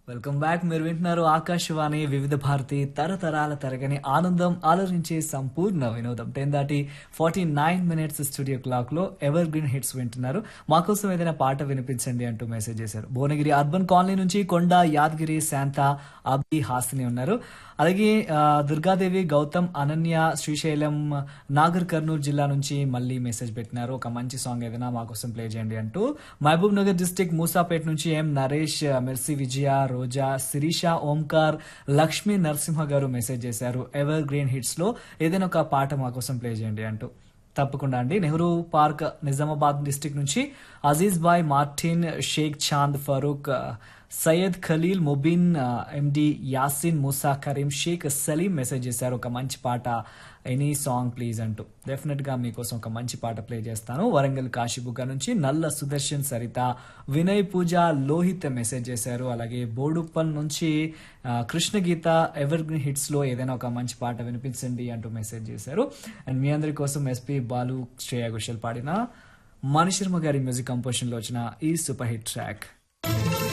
welcome back మీరు వింటున్నారు ఆకాశవాణి వివిధ భారతి తరతరాల తరగని ఆనందం ఆలోచించే సంపూర్ణ వినోదం టెన్ దాటి forty nine minutes studio clock లో ఎవర్ గ్రీన్ హిట్స్ వింటున్నారు మాకోసం ఏదైనా పాట వినిపించండి అంటూ మెసేజ్ చేశారు భువనగిరి అర్బన్ కాలనీ నుంచి కొండ యాదగిరి శాంత అభి హాసిని ఉన్నారు అలాగే ఆ, దుర్గాదేవి గౌతమ్ అనన్య శ్రీశైలం నాగర్ కర్నూలు జిల్లా నుంచి మళ్ళీ మెసేజ్ పెట్టినారు ఒక మంచి సాంగ్ ఏదైనా మా కోసం ప్లే చేయండి అంటూ మహబూబ్ నగర్ డిస్టిక్ మూసాపేట నుంచి M Naresh Mercy Vijaya Roja Sirisha Omkar Lakshmi Narasimha garu message చేశారు ఎవర్ గ్రీన్ హిట్స్ లో ఏదైనా ఒక పాట మా కోసం ప్లే చేయండి అంటూ తప్పకుండా అండి నెహ్రూ పార్క్ నిజామాబాద్ డిస్టిక్ నుంచి అజీజ్ బాయ్ మార్టిన్ షేక్ చాంద్ ఫరూక్ ఆ, సయ్యద్ ఖలీల్ ముబిన్ ఆ, ఎండి యాసిన్ ముసా కరీం షేక్ సలీం మెసేజ్ చేశారు ఒక మంచి పాట ఎనీ సాంగ్ ప్లీజ్ అంటూ డెఫినెట్ గా మీకోసం ఒక మంచి పాట ప్లే చేస్తాను వరంగల్ కాశీబుగ్గ నుంచి నల్ల సుదర్శన్ సరిత వినయ్ పూజ లోహిత్ మెసేజ్ చేశారు అలాగే బోడుప్పల్ నుంచి ఆ, Krishna Geetha evergreen hits లో ఏదైనా ఒక మంచి పాట వినిపించండి అంటూ మెసేజ్ చేశారు అండ్ మీ అందరి కోసం ఎస్పి బాలు శ్రేయా ఘోషల్ పాడిన మణిశర్మ గారి మ్యూజిక్ కంపోజిషన్ లో వచ్చిన ఈ సూపర్ హిట్ ట్రాక్